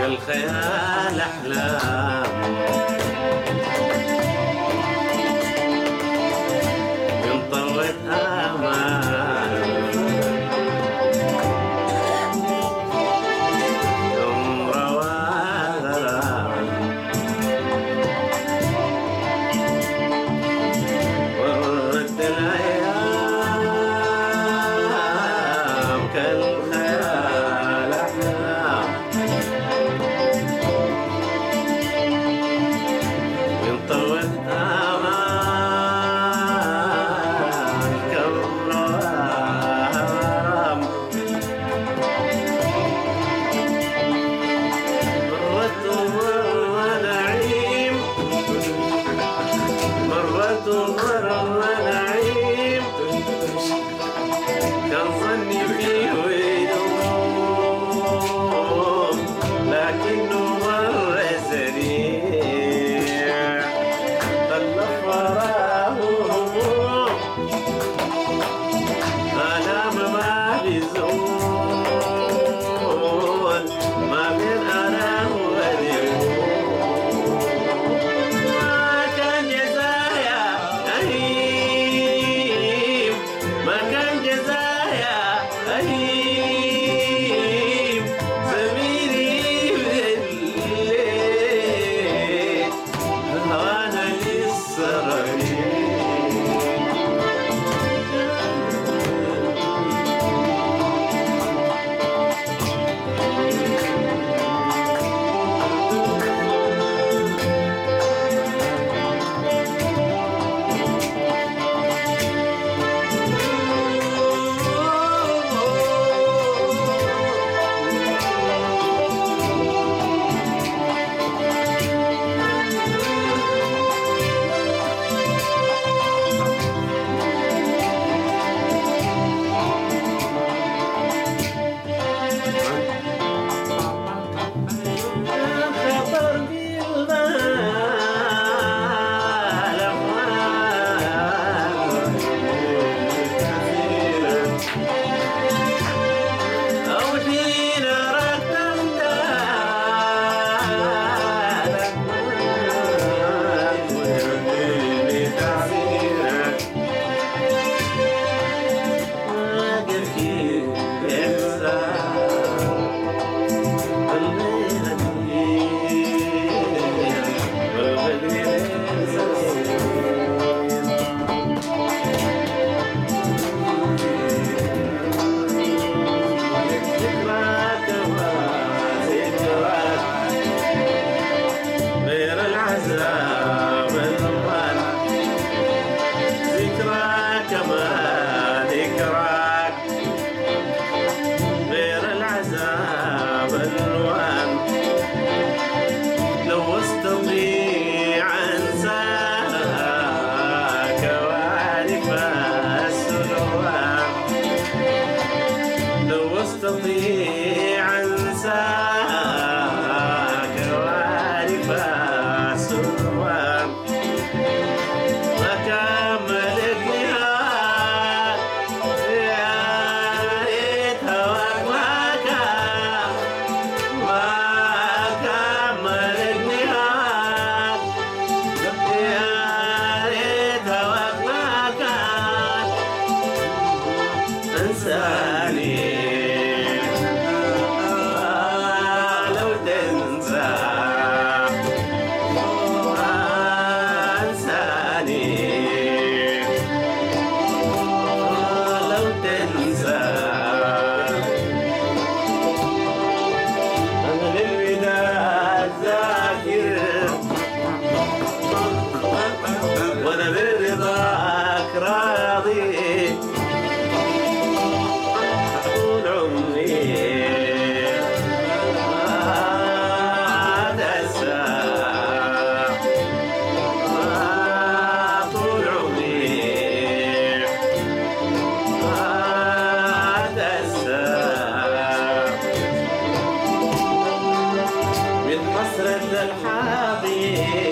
كالخيال أحلام من طوت آمال ثم رواها ورد الأيام كالخيال أحلام من طوت آمال كالرام مرت ونعيم مرت ونعيم كان ظني فيه ويدوم لكنه مر سريع خلى فراه هموم آلام ما بزول ما بين أنا واليوم ما كان جزايا أهيم ما كان جزايا أهيم زميلي بالليل أنا لسه رهيب خطر بالبال أو حين ركبت ويرضيني تعبيرك ما قفيت بإحسان الليلة والبدر ذكراك وذكراك غير العذاب الوان ذكراك ما ذكراك غير العذاب الوان لو استطيع انساك وعرف السلوان لو استطيع انساك وعرف السلوان ما كمل النهار يا ريت هواك ما كان ما كمل النهار يا ريت هواك ما كان انساني آه، لو تنسى آه، انساني آه، لو تنسى انا للوداع ذاكر وانا برضاك راضي طول عمري ما تنسى ما طول عمري ما تنسى من حسرة الحاضر